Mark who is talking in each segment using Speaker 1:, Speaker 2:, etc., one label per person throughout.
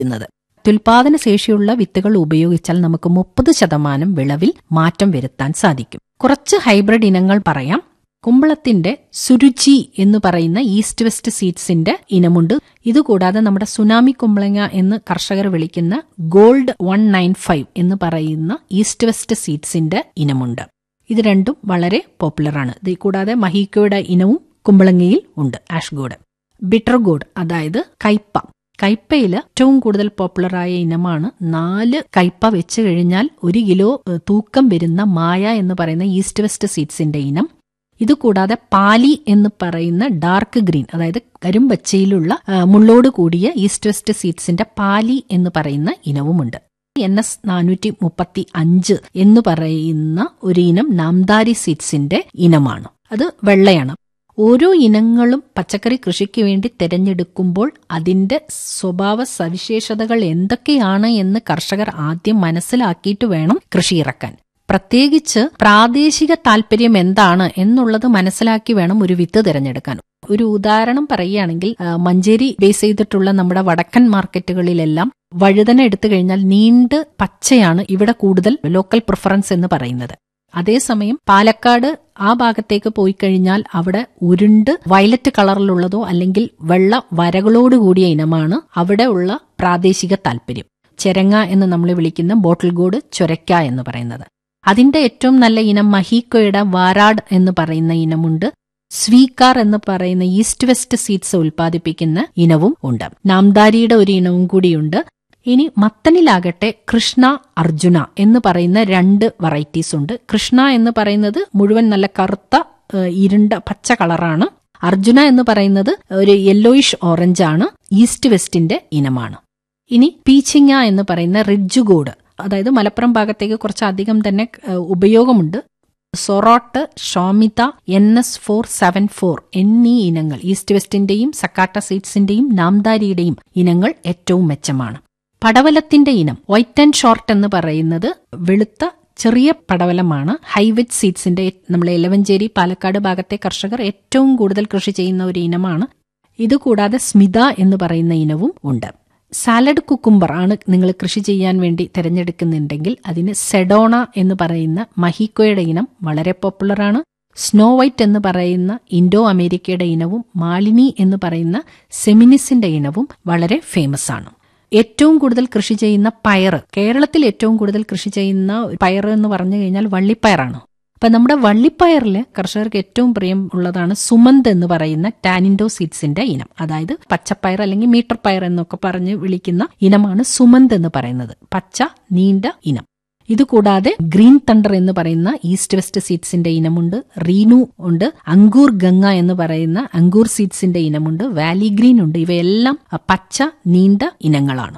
Speaker 1: ചെയ്യുന്നത് അത്യുൽപാദന ശേഷിയുള്ള വിത്തുകൾ ഉപയോഗിച്ചാൽ നമുക്ക് മുപ്പത് ശതമാനം വിളവിൽ മാറ്റം വരുത്താൻ സാധിക്കും കുറച്ച് ഹൈബ്രിഡ് ഇനങ്ങൾ പറയാം കുമ്പളത്തിന്റെ സുരുചി എന്ന് പറയുന്ന ഈസ്റ്റ് വെസ്റ്റ് സീഡ്സിന്റെ ഇനമുണ്ട് ഇതുകൂടാതെ നമ്മുടെ സുനാമി കുമ്പളങ്ങ എന്ന് കർഷകർ വിളിക്കുന്ന ഗോൾഡ് വൺ നയൻ ഫൈവ് എന്ന് പറയുന്ന ഈസ്റ്റ് വെസ്റ്റ് സീഡ്സിന്റെ ഇനമുണ്ട് ഇത് രണ്ടും വളരെ പോപ്പുലറാണ് ഇത് കൂടാതെ മഹീക്കോയുടെ ഇനവും കുമ്പളങ്ങയിൽ ഉണ്ട് ആഷ്ഗോഡ് ബിറ്റർഗോഡ് അതായത് കയ്പ കയ്പയിൽ ഏറ്റവും കൂടുതൽ പോപ്പുലറായ ഇനമാണ് നാല് കയ്പ വെച്ച് കഴിഞ്ഞാൽ ഒരു കിലോ ഏഹ്, തൂക്കം വരുന്ന മായ എന്ന് പറയുന്ന ഈസ്റ്റ് വെസ്റ്റ് സീഡ്സിന്റെ ഇനം ഇതുകൂടാതെ പാലി എന്ന് പറയുന്ന ഡാർക്ക് ഗ്രീൻ അതായത് കരിമ്പച്ചയിലുള്ള ആ, മുള്ളോട് കൂടിയ ഈസ്റ്റ് വെസ്റ്റ് സീഡ്സിന്റെ പാലി എന്ന് പറയുന്ന ഇനവുമുണ്ട് എൻ എസ് നാനൂറ്റി മുപ്പത്തി അഞ്ച് എന്ന് പറയുന്ന ഒരു ഇനം നാംദാരി സീഡ്സിന്റെ ഇനമാണ് അത് വെള്ളയാണ് ഓരോ ഇനങ്ങളും പച്ചക്കറി കൃഷിക്ക് വേണ്ടി തിരഞ്ഞെടുക്കുമ്പോൾ അതിന്റെ സ്വഭാവ സവിശേഷതകൾ എന്തൊക്കെയാണ് എന്ന് കർഷകർ ആദ്യം മനസ്സിലാക്കിയിട്ട് വേണം കൃഷി ഇറക്കാൻ പ്രത്യേകിച്ച് പ്രാദേശിക താല്പര്യം എന്താണ് എന്നുള്ളത് മനസ്സിലാക്കി വേണം ഒരു വിത്ത് തിരഞ്ഞെടുക്കാൻ ഒരു ഉദാഹരണം പറയുകയാണെങ്കിൽ ആ, മഞ്ചേരി ബേസ് ചെയ്തിട്ടുള്ള നമ്മുടെ വടക്കൻ മാർക്കറ്റുകളിലെല്ലാം വഴുതന എടുത്തു കഴിഞ്ഞാൽ നീണ്ട് പച്ചയാണ് ഇവിടെ കൂടുതൽ ലോക്കൽ പ്രിഫറൻസ് എന്ന് പറയുന്നത് അതേസമയം പാലക്കാട് ആ ഭാഗത്തേക്ക് പോയി കഴിഞ്ഞാൽ അവിടെ ഉരുണ്ട് വയലറ്റ് കളറിലുള്ളതോ അല്ലെങ്കിൽ വെള്ള വരകളോട് കൂടിയ ഇനമാണ് അവിടെ ഉള്ള പ്രാദേശിക താല്പര്യം ചെരങ്ങ എന്ന് നമ്മൾ വിളിക്കുന്ന ബോട്ടിൽ ഗോഡ് ചൊരക്ക എന്ന് പറയുന്നത് അതിന്റെ ഏറ്റവും നല്ല ഇനം മഹീക്കോയുടെ വാരാഡ് എന്ന് പറയുന്ന ഇനമുണ്ട് സ്വീകാർ എന്ന് പറയുന്ന ഈസ്റ്റ് വെസ്റ്റ് സീഡ്സ് ഉൽപ്പാദിപ്പിക്കുന്ന ഇനവും ഉണ്ട് നാംദാരിയുടെ ഒരു ഇനവും കൂടിയുണ്ട് ഇനി മത്തനിലാകട്ടെ കൃഷ്ണ അർജുന എന്ന് പറയുന്ന രണ്ട് വെറൈറ്റീസ് ഉണ്ട് കൃഷ്ണ എന്ന് പറയുന്നത് മുഴുവൻ നല്ല കറുത്ത ഏഹ്, ഇരുണ്ട പച്ച കളറാണ് അർജുന എന്ന് പറയുന്നത് ഒരു യെല്ലോയിഷ് ഓറഞ്ച് ആണ് ഈസ്റ്റ് വെസ്റ്റിന്റെ ഇനമാണ് ഇനി പീച്ചിങ്ങ എന്ന് പറയുന്ന റിഡ്ജുഗോഡ് അതായത് മലപ്പുറം ഭാഗത്തേക്ക് കുറച്ചധികം തന്നെ ഏഹ്, ഉപയോഗമുണ്ട് സൊറോട്ട് ഷോമിത N S four seven four എന്നീ ഇനങ്ങൾ ഈസ്റ്റ് വെസ്റ്റിന്റെയും സക്കാട്ട സീഡ്സിന്റെയും നാംദാരിയുടെയും ഇനങ്ങൾ ഏറ്റവും മെച്ചമാണ് പടവലത്തിന്റെ ഇനം വൈറ്റ് ആൻഡ് ഷോർട്ട് എന്ന് പറയുന്നത് വെളുത്ത ചെറിയ പടവലമാണ് ഹൈവിറ്റ് സീഡ്സിന്റെ നമ്മളെ എലവഞ്ചേരി പാലക്കാട് ഭാഗത്തെ കർഷകർ ഏറ്റവും കൂടുതൽ കൃഷി ചെയ്യുന്ന ഒരു ഇനമാണ് ഇതുകൂടാതെ സ്മിത എന്ന് പറയുന്ന ഇനവും ഉണ്ട് സാലഡ് കുക്കുംബർ ആണ് നിങ്ങൾ കൃഷി ചെയ്യാൻ വേണ്ടി തിരഞ്ഞെടുക്കുന്നുണ്ടെങ്കിൽ അതിന് സെഡോണ എന്ന് പറയുന്ന മഹിക്കോയുടെ ഇനം വളരെ പോപ്പുലറാണ് സ്നോ വൈറ്റ് എന്ന് പറയുന്ന ഇൻഡോ അമേരിക്കയുടെ ഇനവും മാലിനി എന്ന് പറയുന്ന സെമിനിസിന്റെ ഇനവും വളരെ ഫേമസ് ആണ് ഏറ്റവും കൂടുതൽ കൃഷി ചെയ്യുന്ന പയർ കേരളത്തിൽ ഏറ്റവും കൂടുതൽ കൃഷി ചെയ്യുന്ന പയർ എന്ന് പറഞ്ഞു കഴിഞ്ഞാൽ വള്ളിപ്പയറാണ് അപ്പൊ നമ്മുടെ വള്ളിപ്പയറിൽ കർഷകർക്ക് ഏറ്റവും പ്രിയം ഉള്ളതാണ് സുമന്ത് എന്ന് പറയുന്ന ടാനിൻഡോ സീഡ്സിന്റെ ഇനം അതായത് പച്ചപ്പയർ അല്ലെങ്കിൽ മീറ്റർ പയർ എന്നൊക്കെ പറഞ്ഞ് വിളിക്കുന്ന ഇനമാണ് സുമന്ത് എന്ന് പറയുന്നത് പച്ച നീണ്ട ഇനം ഇതുകൂടാതെ ഗ്രീൻ തണ്ടർ എന്ന് പറയുന്ന ഈസ്റ്റ് വെസ്റ്റ് സീഡ്സിന്റെ ഇനമുണ്ട് റീനു ഉണ്ട് അങ്കൂർ ഗംഗ എന്ന് പറയുന്ന അങ്കൂർ സീഡ്സിന്റെ ഇനമുണ്ട് വാലി ഗ്രീൻ ഉണ്ട് ഇവയെല്ലാം പച്ച നീണ്ട ഇനങ്ങളാണ്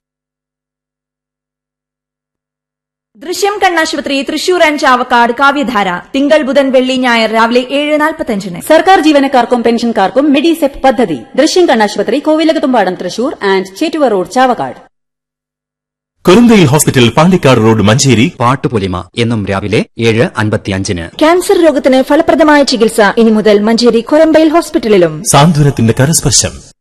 Speaker 2: ദൃശ്യം കണ്ണാശുപത്രി തൃശൂർ ആൻഡ് ചാവക്കാട് കാവ്യധാര തിങ്കൾ ബുധൻ വെള്ളി ഞായർ രാവിലെ ഏഴ് നാൽപ്പത്തഞ്ചിന്
Speaker 3: സർക്കാർ ജീവനക്കാർക്കും പെൻഷൻകാർക്കും മെഡിസെപ് പദ്ധതി ദൃശ്യം കണ്ണാശുപത്രി Kovilakathumpadam Thrissur and Chettuva road Chavakkad
Speaker 4: Kurunthayil hospital Pandikkad road Manjeri
Speaker 5: Pattupolima എന്നും രാവിലെ ഏഴ് അൻപത്തിയഞ്ചിന്
Speaker 2: ക്യാൻസർ രോഗത്തിന് ഫലപ്രദമായ ചികിത്സ ഇനി മുതൽ മഞ്ചേരി കൊരമ്പയിൽ ഹോസ്പിറ്റലിലും
Speaker 4: സാന്ത്വനത്തിന്റെ കരസ്പർശം